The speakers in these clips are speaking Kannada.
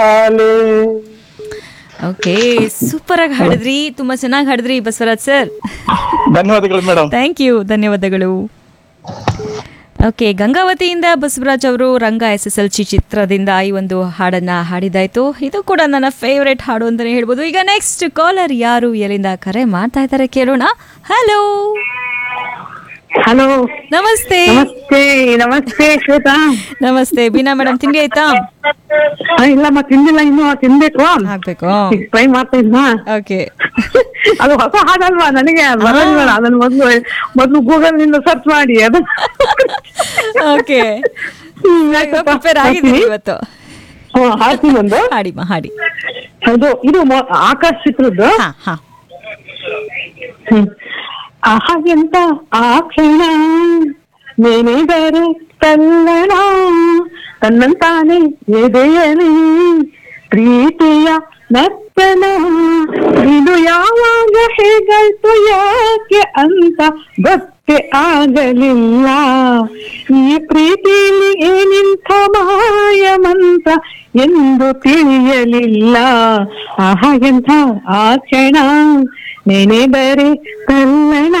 ಆಲೆ ಓಕೆ ಸೂಪರ್ ಆಗಿ ಹಾಡಿದ್ರಿ ತುಂಬಾ ಚೆನ್ನಾಗಿ ಹಾಡಿದ್ರಿ ಬಸವರಾಜ್ ಸರ್ ಧನ್ಯವಾದಗಳು ಮೇಡಮ್ ಥ್ಯಾಂಕ್ ಯು ಧನ್ಯವಾದಗಳು ಓಕೆ ಗಂಗಾವತಿಯಿಂದ ಬಸವರಾಜ್ ಅವರು Ranga S S L C ಚಿತ್ರದಿಂದ ಈ ಒಂದು ಹಾಡನ್ನ ಹಾಡಿದಾಯ್ತು ಇದು ಕೂಡ ನನ್ನ ಫೇವ್ರೆಟ್ ಹಾಡು ಅಂತಾನೆ ಹೇಳ್ಬೋದು ಈಗ ನೆಕ್ಸ್ಟ್ ಕಾಲರ್ ಯಾರು ಎಲ್ಲಿಂದ ಕರೆ ಮಾಡ್ತಾ ಇದ್ದಾರೆ ಕೇಳೋಣ ಹಲೋ ಹಲೋ ನಮಸ್ತೆ ನಮಸ್ತೆ ನಮಸ್ತೆ ಶ್ವೇತಾ ನಮಸ್ತೆ ಬೀನಾ ಮೇಡಮ್ ತಿಂಡಿ ಆಯ್ತಾ ಆ, ಇಲ್ಲಮ್ಮ ತಿಂದಿಲ್ಲ ಇನ್ನು ತಿನ್ಬೇಕು ಆಗ್ಬೇಕು ಟ್ರೈ ಮಾಡ್ತಾ ಇದ್ನ ಓಕೆ ಅದು ಹೊಸ ಹಾಡಲ್ವಾ ನನಗೆ ಬರೋದಿಲ್ಲ ಅದನ್ನ ಮೊದ್ಲು ಮೊದ್ಲು ಗೂಗಲ್ ನಿಂದ ಸರ್ಚ್ ಮಾಡಿ ಅದು ಓಕೆ ಪ್ರಿಪೇರ್ ಆಗಿದ್ದೀನಿ ಇವತ್ತು ಹ್ಮ್, ಹಾಡ್ತೀನಿ ಒಂದು ಹಾಡಿಮ್ಮ ಹಾಡಿ ಅದು ಇದು ಮೊ- ಆಕಾಶ್ ಚಿತ್ರದ್ದು ಹಾ ಹಾ ಹ್ಮ್. ಆಹಾ ಎಂತ ಆ ಕ್ಷಣ ನೆನೆದರೆ ತಲ್ಲಣ ತನ್ನಂತಾನೆ ಎದೆಯಲಿ ಪ್ರೀತಿಯ ನರ್ತನ ಇದು ಯಾವಾಗ ಹೇಗಾಯ್ತು ಯಾಕೆ ಅಂತ ಗೊತ್ತೇ ಆಗಲಿಲ್ಲ ಈ ಪ್ರೀತಿಲಿ ಏನಿಂಥ ಮಾಯಮಂತ ಎಂದು ತಿಳಿಯಲಿಲ್ಲ ಆಹಾ ಎಂಥ ಆ ಕ್ಷಣ ನೆನೆದರೆ ಕಲ್ಲಣ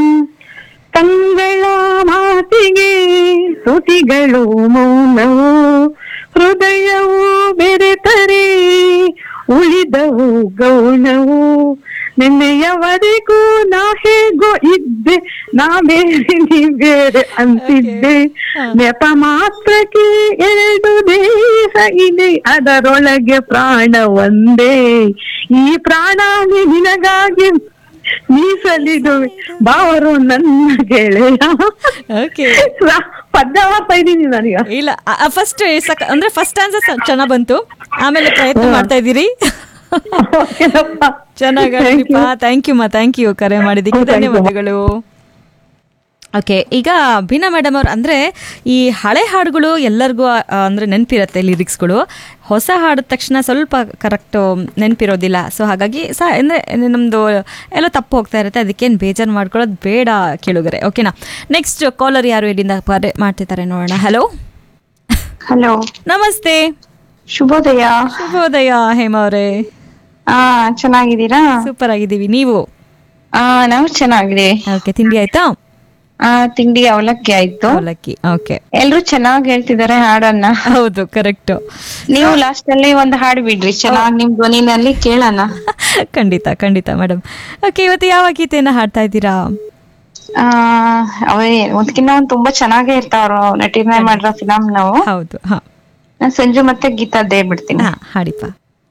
ಕಂಗಳ ಮಾತಿಗೆ ತುಟಿಗಳು ಮೌನವು ಹೃದಯವು ಬೆರೆತರೆ ಉಳಿದವು ಗೌಣವು ನಿನ್ನೆಯವರೆಗೂ ನಾ ಹೇಗೋ ಇದ್ದೆ ನಾ ಬೇರೆ ನೀ ಬೇರೆ ಅಂತಿದ್ದೆ ನೆಪ ಮಾತ್ರಕ್ಕೆ ಎರಡು ದೇಹ ಇದೆ ಅದರೊಳಗೆ ಪ್ರಾಣ ಒಂದೇ ಈ ಪ್ರಾಣ ನಿನಗಾಗಿ ಮೀಸಲಿದು ಬಾವರು ನನ್ನ ಗೆಳೆಯ ಓಕೆ ರಾ- ಪದ್ಯ ಮಾಡ್ತಾ ಇದ್ದೀನಿ ನಾನೀಗ ಇಲ್ಲ ಫಸ್ಟ್ ಅಂದ್ರೆ ಫಸ್ಟ್ ಆನ್ಸರ್ ಚೆನ್ನಾಗ್ ಬಂತು ಆಮೇಲೆ ಪ್ರಯತ್ನ ಮಾಡ್ತಾ ಇದ್ದೀರಿ ಓಕೆನಪ್ಪ. ಚೆನ್ನಾಗಿಪ್ಪ ಥ್ಯಾಂಕ್ ಯು ಮಾ ಥ್ಯಾಂಕ್ ಯು ಕರೆ ಮಾಡಿದ್ದಕ್ಕೆ Oh, thank you. ಧನ್ಯವಾದಗಳು ಓಕೆ ಈಗ ಬೀನಾ ಮೇಡಮ್ ಅವ್ರು ಅಂದರೆ ಈ ಹಳೆ ಹಾಡುಗಳು ಎಲ್ಲರಿಗೂ ಆ, ಅಂದ್ರೆ ನೆನಪಿರುತ್ತೆ ಲಿರಿಕ್ಸ್ಗಳು ಹೊಸ ಹಾಡಿದ ತಕ್ಷಣ ಸ್ವಲ್ಪ ಕರೆಕ್ಟು ನೆನಪಿರೋದಿಲ್ಲ ಸೊ ಹಾಗಾಗಿ ಸ ಅಂದರೆ ನಮ್ಮದು ಎಲ್ಲ ತಪ್ಪು ಹೋಗ್ತಾ ಇರುತ್ತೆ ಅದಕ್ಕೇನು ಬೇಜಾರು ಮಾಡ್ಕೊಳ್ಳೋದು ಬೇಡ ಕೇಳುಗರೆ ಓಕೆನಾ ನೆಕ್ಸ್ಟ್ ಕಾಲರ್ ಯಾರು ಇಲ್ಲಿಂದ ಕರೆ ಮಾಡ್ತಿದ್ದಾರೆ ನೋಡೋಣ ಹಲೋ ಹಲೋ ನಮಸ್ತೆ ಶುಭೋದಯ ಶುಭೋದಯ ಹೇಮ ಅವರೇ ಆ ಚೆನ್ನಾಗಿದ್ದೀರಾ ಸೂಪರ್ ಆಗಿದ್ದೀವಿ ನೀವು ಆ ನಾವು ಚೆನ್ನಾಗಿದೆ ಓಕೆ ತಿಂಡಿ ಆಯ್ತಾ ಆ ತಿಂಡಿ ಅವಲಕ್ಕಿ ಆಯ್ತು ಅವಲಕ್ಕಿ ಓಕೆ ಎಲ್ರು ಚೆನ್ನಾಗಿ ಹೇಳ್ತಿದ್ದಾರೆ ಹಾಡನ್ನ ಹೌದು ಕರೆಕ್ಟ್ ನೀವು ಲಾಸ್ಟ್ ಅಲ್ಲಿ ಒಂದು ಹಾಡು ಬಿಡ್ರಿ ಚೆನ್ನಾಗಿ ನಿಮ್ ಧ್ವನಿನಲ್ಲಿ ಕೇಳೋಣ ಖಂಡಿತ ಖಂಡಿತ ಮೇಡಮ್ ಓಕೆ ಇವತ್ತು ಯಾವ ಗೀತೆಯನ್ನ ಹಾಡ್ತಾ ಇದ್ದೀರಾ ಆ ಅವೇ ಒಂದ್ಕಿನ್ನ ಒಂದ್ ತುಂಬಾ ಚೆನ್ನಾಗೇ ಇರ್ತಾವ್ರು ನಟಿನೆ ಮಾಡ್ರ ಫಿಲಂ ನಾವು ಹೌದು ಹಾ ನಾನ್ ಸಂಜು ಮತ್ತೆ ಗೀತಾದ್ದೇ ಬಿಡ್ತೀನಿ ಹಾ ಹಾಡಿಪ್ಪ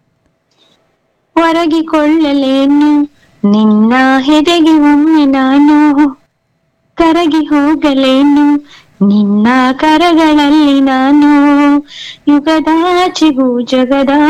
ಒರಗಿಕೊಳ್ಳಲೇನು ನಿನ್ನ ಹೆದೆಗೆ ಒಮ್ಮೆ ನಾನು ಕರಗಿ ಹೋಗಲೇನು ನಿನ್ನ ಕರಗಳಲ್ಲಿ ನಾನು ಯುಗದಾಚೆಗೂ ಜಗದ